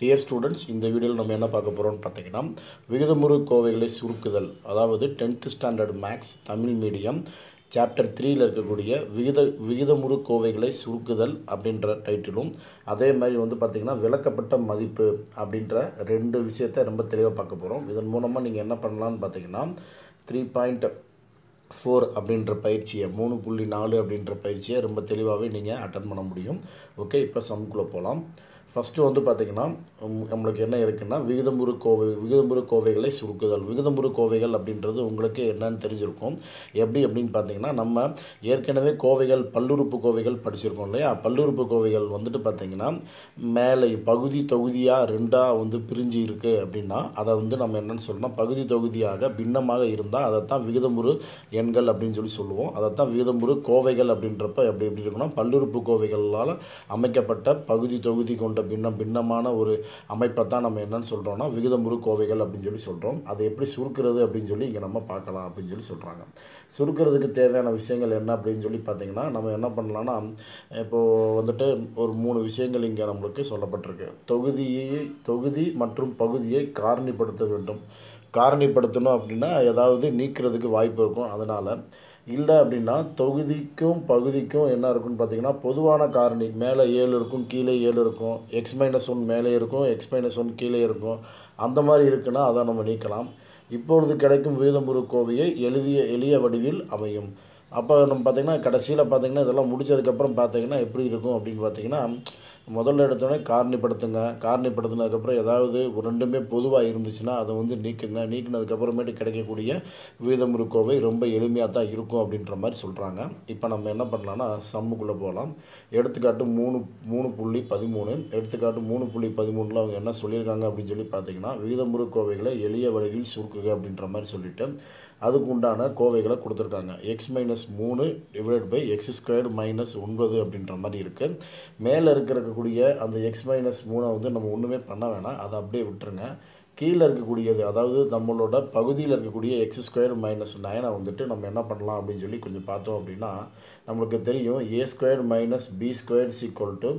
dear students இந்த வீடியோவில் நம்ம என்ன பார்க்க போகிறோம்னு பார்த்தீங்கன்னா விகிதமுறு கோவைகளை சுருக்குதல் அதாவது tenth standard maths Tamil medium chapter த்ரீயில் இருக்கக்கூடிய விகித விகிதமுறு கோவைகளை சுருக்குதல் அப்படின்ற டைட்டிலும் அதே மாதிரி வந்து பார்த்திங்கன்னா விளக்கப்பட்ட மதிப்பு அப்படின்ற ரெண்டு விஷயத்தை ரொம்ப தெளிவாக பார்க்க போகிறோம் இதன் மூலமாக நீங்கள் என்ன பண்ணலான்னு பார்த்தீங்கன்னா த்ரீ பாயிண்ட் ஃபோர் அப்படின்ற பயிற்சியை மூணு புள்ளி நாலு அப்படின்ற பயிற்சியை ரொம்ப தெளிவாகவே நீங்கள் அட்டன் பண்ண முடியும் ஓகே இப்போ சம்குள்ளே போகலாம் ஃபஸ்ட்டு வந்து பார்த்திங்கன்னா உம், நம்மளுக்கு என்ன இருக்குன்னா விகிதமுறு கோவை விகிதமுறு கோவைகளை சுருக்குதல் விகிதமுறு கோவைகள் அப்படின்றது உங்களுக்கு என்னன்னு தெரிஞ்சிருக்கும் எப்படி அப்படின்னு பார்த்தீங்கன்னா நம்ம ஏற்கனவே கோவைகள் பல்லுறுப்பு கோவைகள் படிச்சிருக்கோம் இல்லையா பல்லுறுப்பு கோவைகள் வந்துட்டு பார்த்திங்கன்னா மேலே பகுதி தொகுதியாக ரெண்டாக வந்து பிரிஞ்சு இருக்குது அப்படின்னா அதை வந்து நம்ம என்னன்னு சொல்லணும் பகுதி தொகுதியாக பின்னமாக இருந்தால் அதைத்தான் விகிதமுறு எண்கள் அப்படின்னு சொல்லி சொல்லுவோம் அதைத்தான் விகிதமுறு கோவைகள் அப்படின்றப்ப எப்படி எப்படி இருக்குன்னா பல்லுறுப்பு கோவைகளால் அமைக்கப்பட்ட பகுதி தொகுதி கொண்ட பின்னம் பின்னமான ஒரு அமைப்பை தான் நம்ம என்னன்னு சொல்கிறோம்னா விகிதமுறு கோவைகள் அப்படின்னு சொல்லி சொல்கிறோம் அதை எப்படி சுருக்கிறது அப்படின்னு சொல்லி இங்கே நம்ம பார்க்கலாம் அப்படின்னு சொல்லி சொல்கிறாங்க சுருக்கிறதுக்கு தேவையான விஷயங்கள் என்ன அப்படின்னு சொல்லி பார்த்தீங்கன்னா நம்ம என்ன பண்ணலாம்னா இப்போது வந்துட்டு ஒரு மூணு விஷயங்கள் இங்கே நம்மளுக்கு சொல்லப்பட்டிருக்கு தொகுதியை தொகுதி மற்றும் பகுதியை காரணிப்படுத்த வேண்டும் காரணிப்படுத்தணும் அப்படின்னா ஏதாவது நீக்கிறதுக்கு வாய்ப்பு இருக்கும் அதனால் இல்லை அப்படின்னா தொகுதிக்கும் பகுதிக்கும் என்ன இருக்குன்னு பார்த்தீங்கன்னா பொதுவான காரணி மேலே ஏழு இருக்கும் கீழே ஏழு இருக்கும் எக்ஸ் மைனஸ் ஒன் மேலே இருக்கும் எக்ஸ் மைனஸ் ஒன் கீழே இருக்கும் அந்த மாதிரி இருக்குன்னா அதை நம்ம நீக்கலாம் இப்பொழுது கிடைக்கும் விகிதமுறு கோவையை எளிய எளிய வடிவில் அமையும் அப்போ நம்ம பார்த்திங்கன்னா கடைசியில் பார்த்திங்கன்னா இதெல்லாம் முடிச்சதுக்கப்புறம் பார்த்தீங்கன்னா எப்படி இருக்கும் அப்படின்னு பார்த்தீங்கன்னா முதல்ல எடுத்தோடனே காரணிப்படுத்துங்க காரணிப்படுத்தினதுக்கப்புறம் ஏதாவது ஒரு ரெண்டுமே பொதுவாக இருந்துச்சுன்னா அதை வந்து நீக்குங்க நீக்கினதுக்கப்புறமேட்டு கிடைக்கக்கூடிய விகிதமுறு கோவை ரொம்ப எளிமையாக தான் இருக்கும் அப்படின்ற மாதிரி சொல்கிறாங்க இப்போ நம்ம என்ன பண்ணலாம்னா சம்முக்குள்ளே போகலாம் எடுத்துக்காட்டு மூணு மூணு புள்ளி பதிமூணு எடுத்துக்காட்டு மூணு புள்ளி பதிமூணில் அவங்க என்ன சொல்லியிருக்காங்க அப்படின்னு சொல்லி பார்த்தீங்கன்னா விகிதமுறு கோவைகளை எளிய வடிவில் சுருக்குக அப்படின்ற மாதிரி சொல்லிட்டு அதுக்கு உண்டான கோவைகளை கொடுத்துருக்காங்க எக்ஸ் மைனஸ் மூணு divide by x squared minus ஒன்பது அப்படின்ற மாதிரி இருக்குது மேலே இருக்கக்கூடிய அந்த எக்ஸ் மைனஸ் மூணை வந்து நம்ம ஒன்றுமே பண்ண வேணாம் அதை அப்படியே விட்டுருங்க கீழே இருக்கக்கூடியது அதாவது நம்மளோட பகுதியில் இருக்கக்கூடிய எக்ஸ் ஸ்கொயர் மைனஸ் நைனை வந்துட்டு நம்ம என்ன பண்ணலாம் அப்படின்னு சொல்லி கொஞ்சம் பார்த்தோம் அப்படின்னா நம்மளுக்கு தெரியும் A square minus B square equal to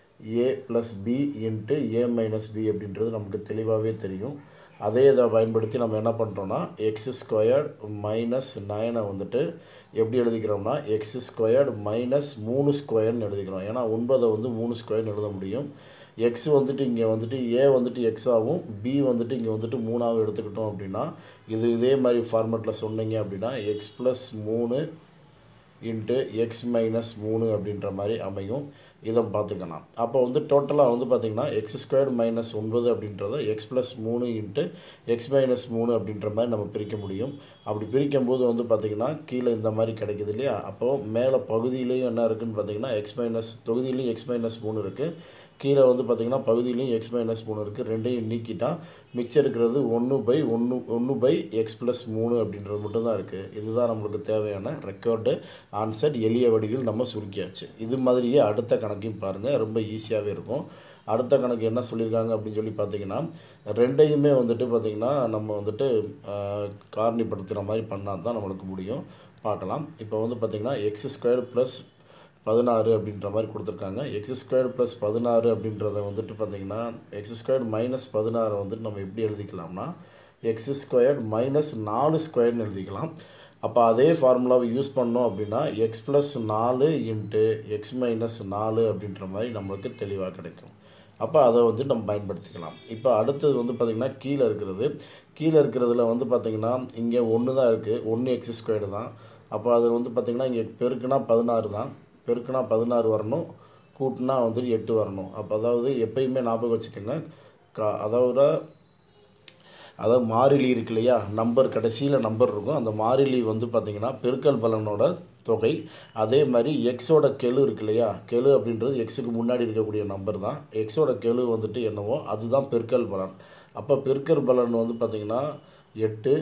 A plus B into A minus B அப்படின்றது நமக்கு தெளிவாகவே தெரியும் அதே இதை பயன்படுத்தி நம்ம என்ன பண்ணுறோன்னா எக்ஸ் ஸ்கொயர்ட் மைனஸ் நைனை வந்துட்டு எப்படி எழுதிக்கிறோம்னா எக்ஸ் ஸ்கொயர்டு மைனஸ் மூணு ஸ்கொயர்னு எழுதிக்கிறோம் ஏன்னா ஒன்பதை வந்து மூணு ஸ்கொயர்னு எழுத முடியும் எக்ஸ் வந்துட்டு இங்கே வந்துட்டு ஏ வந்துட்டு எக்ஸ் ஆகும் பி வந்துட்டு இங்கே வந்துட்டு மூணாவும் எடுத்துக்கிட்டோம் அப்படின்னா இது இதே மாதிரி ஃபார்மேட்டில் சொன்னீங்க அப்படின்னா எக்ஸ் ப்ளஸ் மூணு இன்ட்டு எக்ஸ் மைனஸ் மூணு அப்படின்ற மாதிரி அமையும் இதை பார்த்துக்கலாம் அப்போ வந்து டோட்டலாக வந்து பார்த்திங்கன்னா எக்ஸ் ஸ்கொயர்டு மைனஸ் ஒன்பது அப்படின்றத எக்ஸ் ப்ளஸ் மூணு இன்ட்டு எக்ஸ் மைனஸ் மூணு அப்படின்ற மாதிரி நம்ம பிரிக்க முடியும் அப்படி பிரிக்கும் போது வந்து பார்த்திங்கன்னா கீழே இந்த மாதிரி கிடைக்குது இல்லையா அப்போது மேலே பகுதியிலையும் என்ன இருக்குதுன்னு பார்த்தீங்கன்னா எக்ஸ் மைனஸ் தொகுதியிலையும் எக்ஸ் மைனஸ் மூணு இருக்குது கீழே வந்து பார்த்திங்கன்னா பகுதியிலையும் எக்ஸ் மைனஸ் மூணு இருக்குது ரெண்டையும் நீக்கிட்டா மிச்சம் இருக்கிறது ஒன்று பை ஒன்று ஒன்று பை எக்ஸ் ப்ளஸ் மூணு அப்படின்றது மட்டும்தான் இருக்குது இதுதான் நம்மளுக்கு தேவையான ரெக்கார்டு ஆன்சர் எளிய வடிவில் நம்ம சுருக்கியாச்சு இது மாதிரியே அடுத்த கணக்கையும் பாருங்கள் ரொம்ப ஈஸியாகவே இருக்கும் அடுத்த கணக்கு என்ன சொல்லியிருக்காங்க அப்படின்னு சொல்லி பார்த்தீங்கன்னா ரெண்டையுமே வந்துட்டு பார்த்திங்கன்னா நம்ம வந்துட்டு ஆஹ், காரணிப்படுத்துகிற மாதிரி பண்ணால் தான் நம்மளுக்கு முடியும் பார்க்கலாம் இப்போ வந்து பார்த்திங்கன்னா எக்ஸ் ஸ்கொயர் ப்ளஸ் பதினாறு அப்படின்ற மாதிரி கொடுத்துருக்காங்க எக்ஸ் ஸ்கொயர் ப்ளஸ் பதினாறு அப்படின்றத வந்துட்டு பார்த்திங்கன்னா எக்ஸ் ஸ்கொயர் மைனஸ் பதினாறை வந்துட்டு நம்ம எப்படி எழுதிக்கலாம்னா எக்ஸ் ஸ்கொயர் மைனஸ் நாலு ஸ்கொயர்னு எழுதிக்கலாம் அப்போ அதே ஃபார்முலாவை யூஸ் பண்ணோம் அப்படின்னா எக்ஸ் ப்ளஸ் நாலு இன்ட்டு எக்ஸ் மைனஸ் நாலு அப்படின்ற மாதிரி நம்மளுக்கு தெளிவாக கிடைக்கும் அப்போ அதை வந்து நம்ம பயன்படுத்திக்கலாம் இப்போ அடுத்தது வந்து பார்த்திங்கன்னா கீழே இருக்கிறது கீழே இருக்கிறதுல வந்து பார்த்திங்கன்னா இங்கே ஒன்று தான் இருக்குது ஒன்று எக்ஸ் ஸ்கொயர்டு தான் அப்போ அது வந்து பார்த்திங்கன்னா இங்கே பெருக்குனா பதினாறு தான் பெருக்குனா பதினாறு வரணும் கூட்டினா வந்துட்டு எட்டு வரணும் அப்போ அதாவது எப்பயுமே ஞாபகம் வச்சுக்கோங்க கா அதாவது அதாவது மாறிலி இருக்கு இல்லையா நம்பர் கடைசியில் நம்பர் இருக்கும் அந்த மாறிலி வந்து பார்த்திங்கன்னா பெருக்கல் பலனோட தொகை அதே மாதிரி எக்ஸோட கெழு இருக்கு இல்லையா கெழு அப்படின்றது எக்ஸுக்கு முன்னாடி இருக்கக்கூடிய நம்பர் தான் எக்ஸோட கெழு வந்துட்டு என்னவோ அதுதான் பெருக்கல் பலன் அப்போ பெருக்கல் பலன் வந்து பார்த்திங்கன்னா எட்டு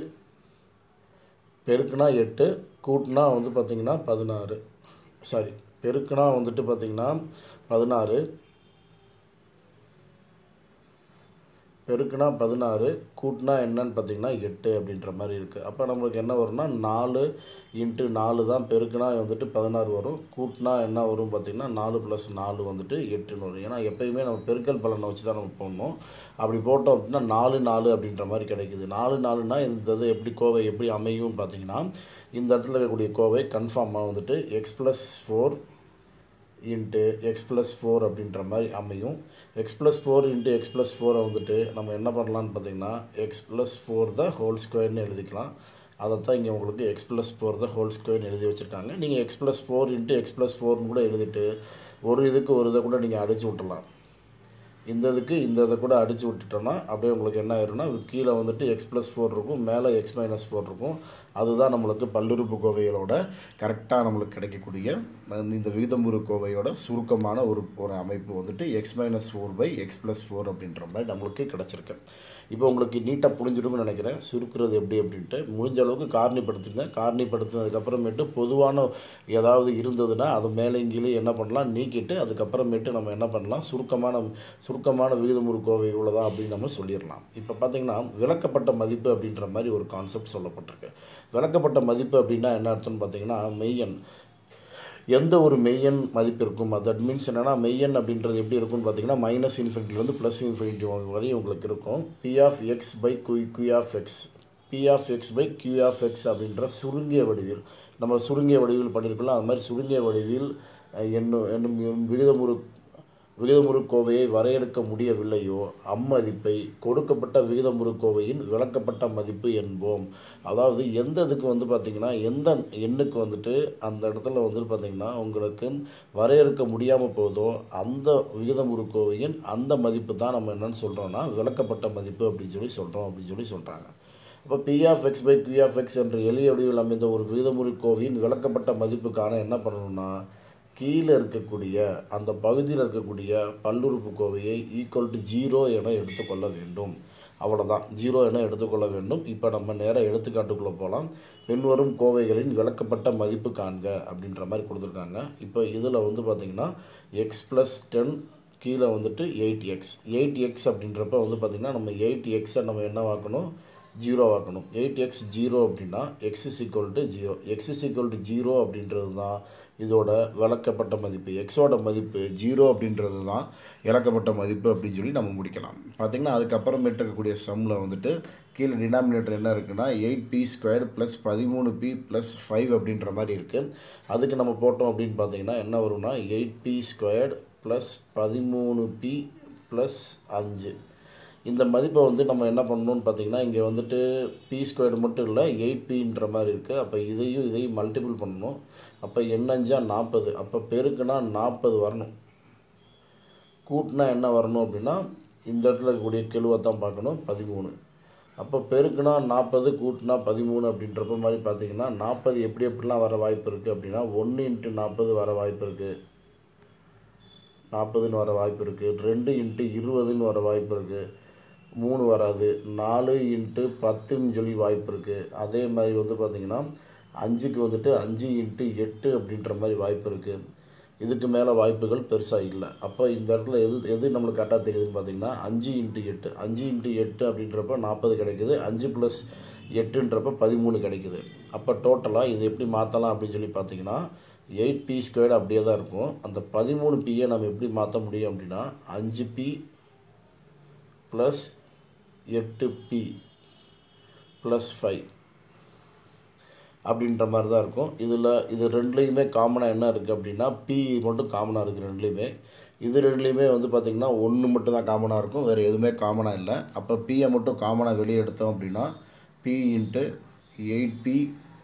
பெருக்குனா எட்டு கூட்டினா வந்து பார்த்திங்கன்னா பதினாறு சாரி பெருக்குனா வந்துட்டு பார்த்திங்கன்னா பதினாறு பெருக்குனா பதினாறு கூட்டினா என்னன்னு பார்த்தீங்கன்னா எட்டு அப்படின்ற மாதிரி இருக்குது அப்போ நம்மளுக்கு என்ன வரும்னா நாலு இன்ட்டு நாலு தான் பெருக்குனா வந்துட்டு பதினாறு வரும் கூட்டினா என்ன வரும் பார்த்திங்கன்னா நாலு ப்ளஸ் நாலு வந்துட்டு எட்டுன்னு வரும் ஏன்னா எப்பயுமே நம்ம பெருக்கல் பலனை வச்சு தான் நம்ம போடணும் அப்படி போட்டோம் அப்படின்னா நாலு நாலு அப்படின்ற மாதிரி கிடைக்குது நாலு நாலுனா இந்த இது எப்படி கோவை எப்படி அமையும்னு பார்த்தீங்கன்னா இந்த இடத்துல இருக்கக்கூடிய கோவை கன்ஃபார்மாக வந்துட்டு x plus four into x plus four அப்படின்ற மாதிரி அமையும் x plus four into x plus ஃபோரை வந்துட்டு நம்ம என்ன பண்ணலான்னு பார்த்தீங்கன்னா x plus four the whole ஸ்கொயர்னு எழுதிக்கலாம் அதைத்தான் இங்கே உங்களுக்கு x plus four the whole ஸ்கொயர்னு எழுதி வச்சுருக்காங்க நீங்கள் x plus four into x plus ஃபோர்னு கூட எழுதிட்டு ஒரு இதுக்கு ஒரு இதை கூட நீங்கள் அடித்து விட்டுலாம் இந்த இதுக்கு இந்த இதை கூட அடித்து விட்டுட்டோன்னா அப்படியே உங்களுக்கு என்ன ஆயிரும்னா கீழே வந்துட்டு எக்ஸ் ப்ளஸ் ஃபோர் இருக்கும் மேலே எக்ஸ் மைனஸ் ஃபோர் இருக்கும் அதுதான் நம்மளுக்கு பல்லுறுப்பு கோவைகளோட கரெக்டாக நம்மளுக்கு கிடைக்கக்கூடிய அந்த இந்த விகிதமுறு கோவையோட சுருக்கமான ஒரு ஒரு அமைப்பு வந்துட்டு x minus four by x plus four அப்படின்ற மாதிரி நம்மளுக்கு கிடச்சிருக்கு இப்போ உங்களுக்கு நீட்டாக புரிஞ்சிருக்கும்னு நினைக்கிறேன் சுருக்குறது எப்படி அப்படின்ட்டு முடிஞ்ச அளவுக்கு காரணிப்படுத்துங்க காரணிப்படுத்தினதுக்கப்புறமேட்டு பொதுவான ஏதாவது இருந்ததுன்னா அது மேலே கீழே என்ன பண்ணலாம் நீக்கிட்டு அதுக்கப்புறமேட்டு நம்ம என்ன பண்ணலாம் சுருக்கமான சுருக்கமான விகிதமுறு கோவை இவ்வளோதான் அப்படின்னு நம்ம சொல்லிடலாம் இப்போ பார்த்தீங்கன்னா விளக்கப்பட்ட மதிப்பு அப்படின்ற மாதிரி ஒரு கான்செப்ட் சொல்லப்பட்டிருக்கு விளக்கப்பட்ட மதிப்பு அப்படின்னா என்ன அர்த்தம்னு பார்த்தீங்கன்னா மெய்யன் எந்த ஒரு மெய்யன் மதிப்பு இருக்கும் தட் மீன்ஸ் என்னென்னா மெய்யன் அப்படின்றது எப்படி இருக்கும்னு பார்த்தீங்கன்னா மைனஸ் இன்ஃபினிட்டிலேருந்து ப்ளஸ் இன்ஃபினிட்டி வரையும் உங்களுக்கு இருக்கும் p of x by q q of x p of x by q of x அப்படின்ற சுருங்கிய வடிவில் நம்ம சுருங்கிய வடிவில் பண்ணியிருக்கலாம் அது மாதிரி சுருங்கிய வடிவில் என்னும் என்னும் விகிதமுறு விகிதமுறு கோவையை வரையறுக்க முடியவில்லையோ அம்மதிப்பை கொடுக்கப்பட்ட விகிதமுறு கோவையின் விளக்கப்பட்ட மதிப்பு என்போம் அதாவது எந்த இதுக்கு வந்து பார்த்திங்கன்னா எந்த எண்ணுக்கு வந்துட்டு அந்த இடத்துல வந்து பார்த்திங்கன்னா உங்களுக்கு வரையறுக்க முடியாமல் போதோ அந்த விகிதமுறு கோவையின் அந்த மதிப்பு தான் நம்ம என்னென்னு சொல்கிறோன்னா விளக்கப்பட்ட மதிப்பு அப்படின்னு சொல்லி சொல்கிறோம் அப்படின்னு சொல்லி சொல்கிறாங்க அப்போ p of x by q of x என்ற எளிய வடிவில் அமைந்த ஒரு விகிதமுறு கோவையின் விளக்கப்பட்ட மதிப்புக்கான என்ன பண்ணணும்னா கீழே இருக்கக்கூடிய அந்த பகுதியில் இருக்கக்கூடிய பல்லுறுப்பு கோவையை ஈக்குவல் டு ஜீரோ என எடுத்துக்கொள்ள வேண்டும் அவ்வளோதான் ஜீரோ என எடுத்துக்கொள்ள வேண்டும் இப்போ நம்ம நேராக எடுத்துக்காட்டுக்குள்ளே போகலாம் பின்வரும் கோவைகளின் விளக்கப்பட்ட மதிப்பு காண்க அப்படின்ற மாதிரி கொடுத்துருக்காங்க இப்போ இதில் வந்து பார்த்திங்கன்னா எக்ஸ் ப்ளஸ் டென் கீழே வந்துட்டு எயிட் எக்ஸ் எயிட் எக்ஸ் அப்படின்றப்ப வந்து பார்த்திங்கன்னா நம்ம எயிட் எக்ஸை நம்ம என்ன ஆக்கணும் ஜீரோ ஆக்கணும் எயிட் எக்ஸ் ஜீரோ அப்படின்னா x is equal to zero x is equal to zero அப்படின்றது தான் இதோட விளக்கப்பட்ட மதிப்பு எக்ஸோட மதிப்பு ஜீரோ அப்படின்றது தான் இழக்கப்பட்ட மதிப்பு அப்படின்னு சொல்லி நம்ம முடிக்கலாம் பார்த்திங்கன்னா அதுக்கப்புறமேட்டு இருக்கக்கூடிய சம்மில் வந்துட்டு கீழே டினாமினேட்டர் என்ன இருக்குன்னா எயிட் பி ஸ்கொயர் ப்ளஸ் பதிமூணு பி ப்ளஸ் ஃபைவ் அப்படின்ற மாதிரி இருக்குது அதுக்கு நம்ம போட்டோம் அப்படின்னு பார்த்தீங்கன்னா என்ன வரும்னா எயிட் பி ஸ்கொயர்டு ப்ளஸ் பதிமூணு பி ப்ளஸ் அஞ்சு இந்த மதிப்பை வந்து நம்ம என்ன பண்ணணும்னு பார்த்தீங்கன்னா இங்கே வந்துட்டு பி ஸ்கொயர்டு மட்டும் இல்லை எயிட் பின்ற மாதிரி இருக்குது அப்போ இதையும் இதையும் மல்டிபிள் பண்ணணும் அப்போ எண்ணஞ்சா நாற்பது அப்போ பெருக்குனா நாற்பது வரணும் கூட்டினா என்ன வரணும் அப்படின்னா இந்த இடத்துல இருக்கக்கூடிய கெழுவை தான் பார்க்கணும் பதிமூணு அப்போ பெருக்குனா நாற்பது கூட்டினா பதிமூணு அப்படின்றப்ப மாதிரி பார்த்தீங்கன்னா நாற்பது எப்படி எப்படிலாம் வர வாய்ப்பு இருக்குது அப்படின்னா ஒன்று இன்ட்டு நாற்பது வர வாய்ப்பு இருக்குது நாற்பதுன்னு வர வாய்ப்பு இருக்குது ரெண்டு இன்ட்டு இருபதுன்னு வர வாய்ப்பு இருக்குது மூணு வராது நாலு இன்ட்டு பத்துன்னு சொல்லி வாய்ப்பு இருக்குது அதே மாதிரி வந்து பார்த்திங்கன்னா அஞ்சுக்கு வந்துட்டு அஞ்சு இன்ட்டு எட்டு அப்படின்ற மாதிரி வாய்ப்பு இருக்குது இதுக்கு மேலே வாய்ப்புகள் பெருசாக இல்லை அப்போ இந்த இடத்துல எது எது நம்மளுக்கு கரெக்டாக தெரியுதுன்னு பார்த்தீங்கன்னா அஞ்சு இன்ட்டு எட்டு அஞ்சு இன்ட்டு எட்டு அப்படின்றப்ப நாற்பது கிடைக்குது அஞ்சு ப்ளஸ் எட்டுன்றப்ப பதிமூணு கிடைக்குது அப்போ டோட்டலாக இது எப்படி மாற்றலாம் அப்படின்னு சொல்லி பார்த்தீங்கன்னா எயிட் பி ஸ்கொயர்டு அப்படியே தான் இருக்கும் அந்த பதிமூணு பியை நம்ம எப்படி மாற்ற முடியும் அப்படின்னா அஞ்சு பி ப்ளஸ் எட்டு பி ப்ளஸ் ஃபைவ் அப்படின்ற மாதிரி தான் இருக்கும் இதில் இது ரெண்டுலேயுமே காமனாக என்ன இருக்குது அப்படின்னா பி மட்டும் காமனாக இருக்குது ரெண்டுலேயுமே இது ரெண்டுலேயுமே வந்து பார்த்திங்கன்னா ஒன்று மட்டும் தான் காமனாக இருக்கும் வேறு எதுவுமே காமனாக இல்லை அப்போ பியை மட்டும் காமனாக வெளியே எடுத்தோம் அப்படின்னா p into eight p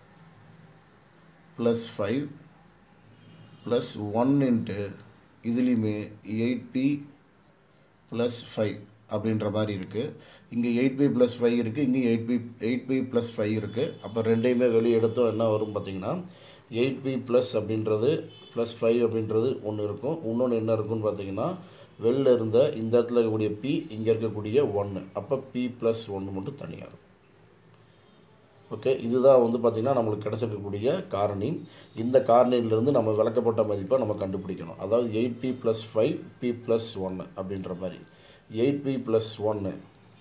plus five plus one into இதுலேயுமே எயிட் பி ப்ளஸ் ஃபைவ் அப்படின்ற மாதிரி இருக்குது இங்கே எயிட் பி ப்ளஸ் ஃபைவ் இருக்குது இங்கே eight p eight p plus five இருக்குது அப்போ ரெண்டையுமே வெளியே எடுத்தோம் என்ன வரும் பார்த்திங்கன்னா எயிட் பி ப்ளஸ் அப்படின்றது ப்ளஸ் ஃபைவ் அப்படின்றது ஒன்று இருக்கும் இன்னொன்று என்ன இருக்குன்னு பார்த்தீங்கன்னா வெளில இருந்த இந்த இடத்துல இருக்கக்கூடிய பி இங்கே இருக்கக்கூடிய ஒன்று அப்போ பி ப்ளஸ் ஒன்று மட்டும் தனியாக இருக்கும் ஓகே இதுதான் வந்து பார்த்திங்கன்னா நம்மளுக்கு கிடச்சிருக்கக்கூடிய காரணி இந்த காரணியிலேருந்து நம்ம விளக்கப்பட்ட மதிப்பை நம்ம கண்டுபிடிக்கணும் அதாவது eight p plus five p plus ஒன்று அப்படின்ற மாதிரி எயிட் பி ப்ளஸ் ஒன்று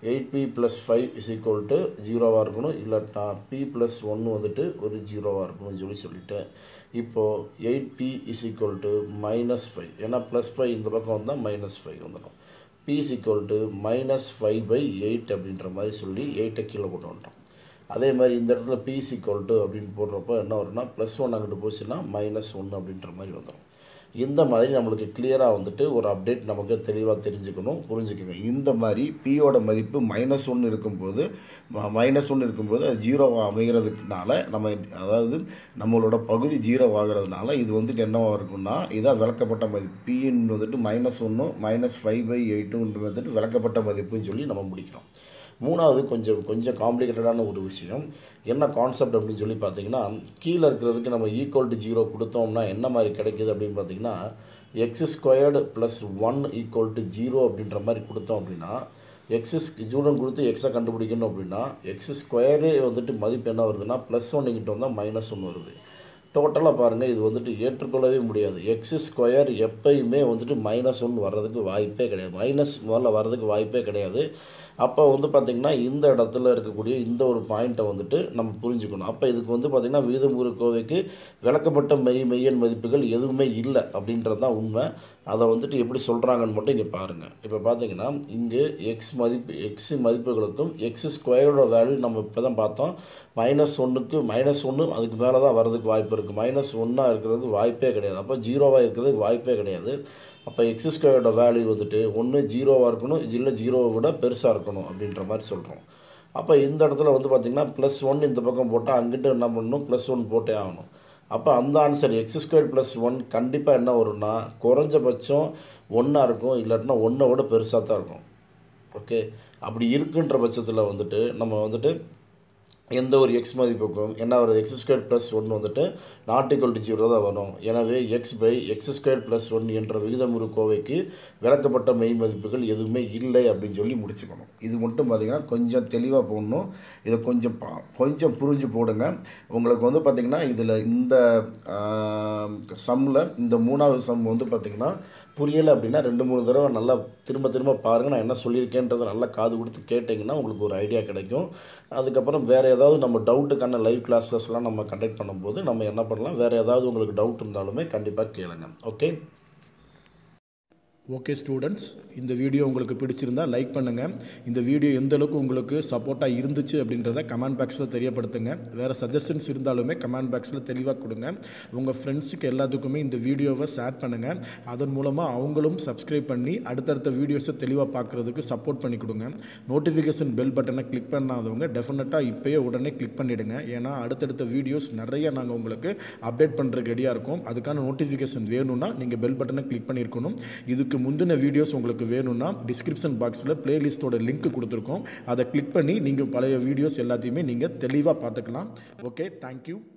eight p plus five is equal to ஜீரோவாக இருக்கணும் இல்லாட்டா பி ப்ளஸ் ஒன்று வந்துட்டு ஒரு ஜீரோவாக இருக்கணும்னு சொல்லி சொல்லிட்டேன் இப்போது eight p is equal to minus five ஏன்னா ப்ளஸ் ஃபைவ் இந்த பக்கம் வந்தால் மைனஸ் ஃபைவ் வந்துடும் p is equal to minus five by eight அப்படின்ற மாதிரி சொல்லி எயிட்டை கீழே கொண்டு வந்துட்டோம் அதே மாதிரி இந்த இடத்துல பி இஸ் ஈக்குவல் டு அப்படின்னு போடுறப்போ என்ன வரும்னா ப்ளஸ் ஒன் அங்கிட்டு போச்சுன்னா மைனஸ் ஒன்று அப்படின்ற மாதிரி வந்துடும் இந்த மாதிரி நம்மளுக்கு கிளியராக வந்துட்டு ஒரு அப்டேட் நமக்கு தெளிவாக தெரிஞ்சுக்கணும் புரிஞ்சுக்கோங்க இந்த மாதிரி பியோட மதிப்பு மைனஸ் ஒன்று இருக்கும்போது மைனஸ் ஒன்று இருக்கும்போது அது ஜீரோவாக அமைகிறதுனால நம்ம அதாவது நம்மளோட பகுதி ஜீரோ ஆகிறதுனால இது வந்துட்டு என்னவாக இருக்கும்னா இதான் விளக்கப்பட்ட மதிப்பு பின்னு வந்துட்டு மைனஸ் ஒன்று மைனஸ் ஃபைவ் பை எயிட்டுன்ற வந்துட்டு விளக்கப்பட்ட மதிப்புன்னு சொல்லி நம்ம முடிக்கிறோம் மூணாவது கொஞ்சம் கொஞ்சம் காம்ப்ளிகேட்டடான ஒரு விஷயம் என்ன கான்செப்ட் அப்படின்னு சொல்லி பார்த்தீங்கன்னா கீழே இருக்கிறதுக்கு நம்ம ஈக்குவல் டு ஜீரோ கொடுத்தோம்னா என்ன மாதிரி கிடைக்குது அப்படின்னு பார்த்தீங்கன்னா x squared plus one equal to zero அப்படின்ற மாதிரி கொடுத்தோம் அப்படின்னா எக்ஸஸ் ஜூடன் கொடுத்து எக்ஸை கண்டுபிடிக்கணும் அப்படின்னா எக்ஸ் ஸ்கொயரே வந்துட்டு மதிப்பு என்ன வருதுன்னா ப்ளஸ் ஒன் இங்கிட்ட வந்தால் மைனஸ் ஒன்று வருது டோட்டலாக பாருங்கள் இது வந்துட்டு ஏற்றுக்கொள்ளவே முடியாது எக்ஸ் ஸ்கொயர் எப்பயுமே வந்துட்டு மைனஸ் ஒன் வர்றதுக்கு வாய்ப்பே கிடையாது மைனஸ் முதல்ல வர்றதுக்கு வாய்ப்பே கிடையாது அப்போ வந்து பார்த்திங்கன்னா இந்த இடத்துல இருக்கக்கூடிய இந்த ஒரு பாயிண்ட்டை வந்துட்டு நம்ம புரிஞ்சுக்கணும் அப்போ இதுக்கு வந்து பார்த்திங்கன்னா விகிதமுறு கோவைக்கு விளக்கப்பட்ட மெய் மெய்யன் மதிப்புகள் எதுவுமே இல்லை அப்படின்றது தான் உண்மை அதை வந்துட்டு எப்படி சொல்கிறாங்கன்னு மட்டும் இங்கே பாருங்கள் இப்போ பார்த்தீங்கன்னா இங்கே எக்ஸ் மதிப்பு எக்ஸ் மதிப்புகளுக்கும் எக்ஸ் ஸ்கொயரோட வேல்யூ நம்ம இப்போ தான் பார்த்தோம் மைனஸ் ஒன்றுக்கு மைனஸ் ஒன்று அதுக்கு மேலே தான் வரதுக்கு வாய்ப்பு இருக்குது மைனஸ் ஒன்னாக இருக்கிறதுக்கு வாய்ப்பே கிடையாது அப்போ ஜீரோவாக இருக்கிறதுக்கு வாய்ப்பே கிடையாது அப்போ எக்ஸ் ஸ்கொயரோட வேல்யூ வந்துட்டு ஒன்று ஜீரோவாக இருக்கணும் இல்லை ஜீரோவை விட பெருசாக இருக்கணும் அப்படின்ற மாதிரி சொல்கிறோம் அப்போ இந்த இடத்துல வந்து பார்த்திங்கன்னா ப்ளஸ் ஒன் இந்த பக்கம் போட்டால் அங்கிட்டு என்ன பண்ணணும் ப்ளஸ் ஒன் போட்டே ஆகணும் அப்போ அந்த answer x square plus one கண்டிப்பாக என்ன வரும்னா குறைஞ்சபட்சம் ஒன்றா இருக்கும் இல்லாட்டினா ஒன்றை விட பெருசாக தான் இருக்கும் ஓகே அப்படி இருக்குன்ற பட்சத்தில் வந்துட்டு நம்ம வந்துட்டு எந்த ஒரு எக்ஸ் மதிப்புக்கும் என்ன வருது எக்ஸ் ஸ்கொயர் ப்ளஸ் ஒன் வந்துட்டு நாட் ஈக்குவல் டு ஜீரோ தான் வரும் எனவே x by x square plus one என்ற விகிதமுறு கோவைக்கு விளக்கப்பட்ட மெய் மதிப்புகள் எதுவுமே இல்லை அப்படின்னு சொல்லி முடிச்சுக்கணும் இது மட்டும் பார்த்திங்கன்னா கொஞ்சம் தெளிவாக போடணும் இதை கொஞ்சம் பா கொஞ்சம் புரிஞ்சு போடுங்க உங்களுக்கு வந்து பார்த்திங்கன்னா இதில் இந்த சம்மில் இந்த மூணாவது சம் வந்து பார்த்திங்கன்னா புரியலை அப்படின்னா ரெண்டு மூணு தடவை நல்லா திரும்ப திரும்ப பாருங்கள் நான் என்ன சொல்லியிருக்கேன்றதை நல்லா காது கொடுத்து கேட்டிங்கன்னா உங்களுக்கு ஒரு ஐடியா கிடைக்கும் அதுக்கப்புறம் வேறு ஏதாவது நம்ம டவுட்டுக்கான லைவ் கிளாஸஸ்லாம் நம்ம கண்டக்ட் பண்ணும்போது நம்ம என்ன பண்ணலாம் வேறு ஏதாவது உங்களுக்கு டவுட் இருந்தாலுமே கண்டிப்பாக கேளுங்க ஓகே ஓகே ஸ்டூடெண்ட்ஸ் இந்த வீடியோ உங்களுக்கு பிடிச்சிருந்தா லைக் பண்ணுங்கள் இந்த வீடியோ எந்த அளவுக்கு உங்களுக்கு சப்போர்ட்டாக இருந்துச்சு அப்படின்றத கமெண்ட் பாக்ஸில் தெரியப்படுத்துங்க வேறு சஜஷன்ஸ் இருந்தாலுமே கமெண்ட் பாக்ஸில் தெளிவாக கொடுங்க உங்கள் ஃப்ரெண்ட்ஸுக்கு எல்லாத்துக்குமே இந்த வீடியோவை ஷேர் பண்ணுங்கள் அதன் மூலமாக அவங்களும் சப்ஸ்கிரைப் பண்ணி அடுத்தடுத்த வீடியோஸை தெளிவாக பார்க்குறதுக்கு சப்போர்ட் பண்ணி கொடுங்க நோட்டிஃபிகேஷன் பெல் பட்டனை கிளிக் பண்ணாதவங்க டெஃபினட்டாக இப்போயே உடனே கிளிக் பண்ணிவிடுங்க ஏன்னா அடுத்தடுத்த வீடியோஸ் நிறைய நாங்கள் உங்களுக்கு அப்டேட் பண்ணுறதுக்கு ரெடியாக இருக்கும் அதுக்கான நோட்டிஃபிகேஷன் வேணும்னா நீங்கள் பெல் பட்டனை கிளிக் பண்ணியிருக்கணும் இதுக்கு முந்தின வீடியோஸ் உங்களுக்கு வேணும்னா டிஸ்கிரிப்ஷன் பாக்ஸில் பிளேலிஸ்ட்டோட லிங்க் கொடுத்துருக்கோம் அதை கிளிக் பண்ணி நீங்கள் பழைய வீடியோஸ் எல்லாத்தையுமே நீங்கள் தெளிவாக பார்த்துக்கலாம் ஓகே தேங்க்யூ